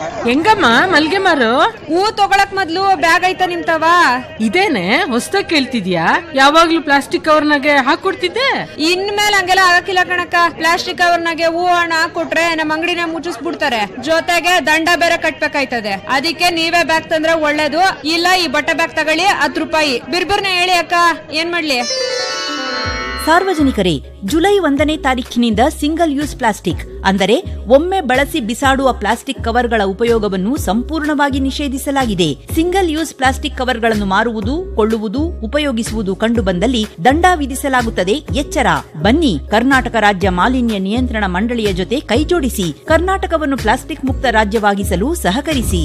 ಹೆಂಗಮ್ಮ ಮಲ್ಗೆ ಮಾರು ಹೂ ತಗೊಳಕ್ ಮೊದ್ಲು ಬ್ಯಾಗ್ ಐತ ನಿಮ್ತವ ಇದೇನೆ ಹೊಸ್ದಾಗ್ ಕೇಳ್ತಿದ್ಯಾ ಯಾವಾಗ್ಲೂ ಪ್ಲಾಸ್ಟಿಕ್ ಕವರ್ನಾಗೆ ಹಾಕೊಡ್ತಿದ್ದೆ ಇನ್ಮೇಲೆ ಹಂಗೆಲ್ಲ ಆಗಕ್ಕಿಲ್ಲ ಕಣಕ್ಕ ಪ್ಲಾಸ್ಟಿಕ್ ಕವರ್ನಾಗೆ ಹೂ ಹಣ ಕೊಟ್ರೆ ನಮ್ಮ ಅಂಗಡಿನ ಮುಚ್ಚಿಸ್ಬಿಡ್ತಾರೆ ಜೊತೆಗೆ ದಂಡ ಬೇರೆ ಕಟ್ಬೇಕಾಯ್ತದೆ ಅದಕ್ಕೆ ನೀವೇ ಬ್ಯಾಗ್ ತಂದ್ರೆ ಒಳ್ಳೇದು ಇಲ್ಲ ಈ ಬಟ್ಟೆ ಬ್ಯಾಗ್ ತಗೊಳ್ಳಿ ಹತ್ತು ರೂಪಾಯಿ ಬಿರ್ಬಿರ್ನ ಹೇಳಿ ಅಕ್ಕ ಏನ್ ಮಾಡ್ಲಿ ಸಾರ್ವಜನಿಕರೇ ಜುಲೈ ಒಂದನೇ ತಾರೀಖಿನಿಂದ ಸಿಂಗಲ್ ಯೂಸ್ ಪ್ಲಾಸ್ಟಿಕ್ ಅಂದರೆ ಒಮ್ಮೆ ಬಳಸಿ ಬಿಸಾಡುವ ಪ್ಲಾಸ್ಟಿಕ್ ಕವರ್ಗಳ ಉಪಯೋಗವನ್ನು ಸಂಪೂರ್ಣವಾಗಿ ನಿಷೇಧಿಸಲಾಗಿದೆ ಸಿಂಗಲ್ ಯೂಸ್ ಪ್ಲಾಸ್ಟಿಕ್ ಕವರ್ಗಳನ್ನು ಮಾರುವುದು ಕೊಳ್ಳುವುದು ಉಪಯೋಗಿಸುವುದು ಕಂಡುಬಂದಲ್ಲಿ ದಂಡ ವಿಧಿಸಲಾಗುತ್ತದೆ ಎಚ್ಚರ ಬನ್ನಿ ಕರ್ನಾಟಕ ರಾಜ್ಯ ಮಾಲಿನ್ಯ ನಿಯಂತ್ರಣ ಮಂಡಳಿಯ ಜೊತೆ ಕೈಜೋಡಿಸಿ ಕರ್ನಾಟಕವನ್ನು ಪ್ಲಾಸ್ಟಿಕ್ ಮುಕ್ತ ರಾಜ್ಯವಾಗಿಸಲು ಸಹಕರಿಸಿ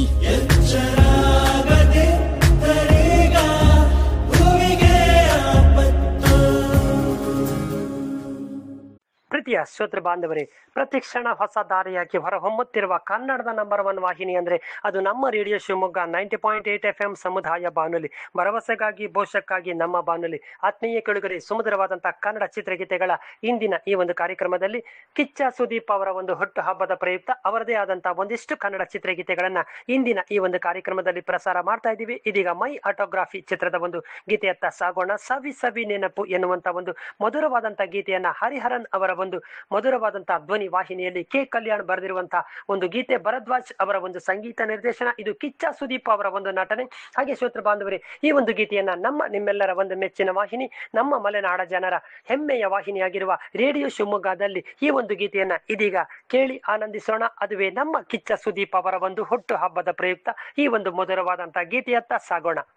ಪ್ರೀತಿಯ ಶ್ರೋತೃ ಬಾಂಧವರೇ ಪ್ರತಿ ಕ್ಷಣ ಹೊಸ ದಾರಿಯಾಗಿ ಹೊರಹೊಮ್ಮುತ್ತಿರುವ ಕನ್ನಡದ ನಂಬರ್ ಒನ್ ವಾಹಿನಿ ಅಂದ್ರೆ ಅದು ನಮ್ಮ radio Shivamogga ninety point eight F M ಸಮುದಾಯ ಬಾನುಲಿ ಭರವಸೆಗಾಗಿ ಭವಿಷ್ಯಕ್ಕಾಗಿ ನಮ್ಮ ಬಾನುಲಿ ಆತ್ಮೀಯ ಕೆಳುಗರೆ ಸುಮಧುರವಾದಂತಹ ಕನ್ನಡ ಚಿತ್ರಗೀತೆಗಳ ಇಂದಿನ ಈ ಒಂದು ಕಾರ್ಯಕ್ರಮದಲ್ಲಿ ಕಿಚ್ಚ ಸುದೀಪ್ ಅವರ ಒಂದು ಹುಟ್ಟು ಹಬ್ಬದ ಪ್ರಯುಕ್ತ ಅವರದೇ ಆದಂತಹ ಒಂದಿಷ್ಟು ಕನ್ನಡ ಚಿತ್ರಗೀತೆಗಳನ್ನ ಇಂದಿನ ಈ ಒಂದು ಕಾರ್ಯಕ್ರಮದಲ್ಲಿ ಪ್ರಸಾರ ಮಾಡ್ತಾ ಇದ್ದೀವಿ ಇದೀಗ ಮೈ ಆಟೋಗ್ರಾಫಿ ಚಿತ್ರದ ಒಂದು ಗೀತೆಯತ್ತ ಸಾಗೋಣ ಸವಿ ಸವಿ ನೆನಪು ಎನ್ನುವಂತ ಒಂದು ಮಧುರವಾದಂತಹ ಗೀತೆಯನ್ನ ಹರಿಹರನ್ ಅವರ ಒಂದು ಮಧುರವಾದಂತಹ ಧ್ವನಿ ವಾಹಿನಿಯಲ್ಲಿ ಕೆ ಕಲ್ಯಾಣ್ ಬರೆದಿರುವಂತಹ ಒಂದು ಗೀತೆ ಭರದ್ವಾಜ್ ಅವರ ಒಂದು ಸಂಗೀತ ನಿರ್ದೇಶನ ಇದು ಕಿಚ್ಚ ಸುದೀಪ್ ಅವರ ಒಂದು ನಟನೆ ಹಾಗೆ ಶ್ರೋತೃ ಬಾಂಧವರೇ ಈ ಒಂದು ಗೀತೆಯನ್ನ ನಮ್ಮ ನಿಮ್ಮೆಲ್ಲರ ಒಂದು ಮೆಚ್ಚಿನ ವಾಹಿನಿ ನಮ್ಮ ಮಲೆನಾಡ ಜನರ ಹೆಮ್ಮೆಯ ವಾಹಿನಿಯಾಗಿರುವ ರೇಡಿಯೋ ಶಿವಮೊಗ್ಗದಲ್ಲಿ ಈ ಒಂದು ಗೀತೆಯನ್ನ ಇದೀಗ ಕೇಳಿ ಆನಂದಿಸೋಣ ಅದುವೇ ನಮ್ಮ ಕಿಚ್ಚ ಸುದೀಪ್ ಅವರ ಒಂದು ಹುಟ್ಟು ಹಬ್ಬದ ಪ್ರಯುಕ್ತ ಈ ಒಂದು ಮಧುರವಾದಂತಹ ಗೀತೆಯತ್ತ ಸಾಗೋಣ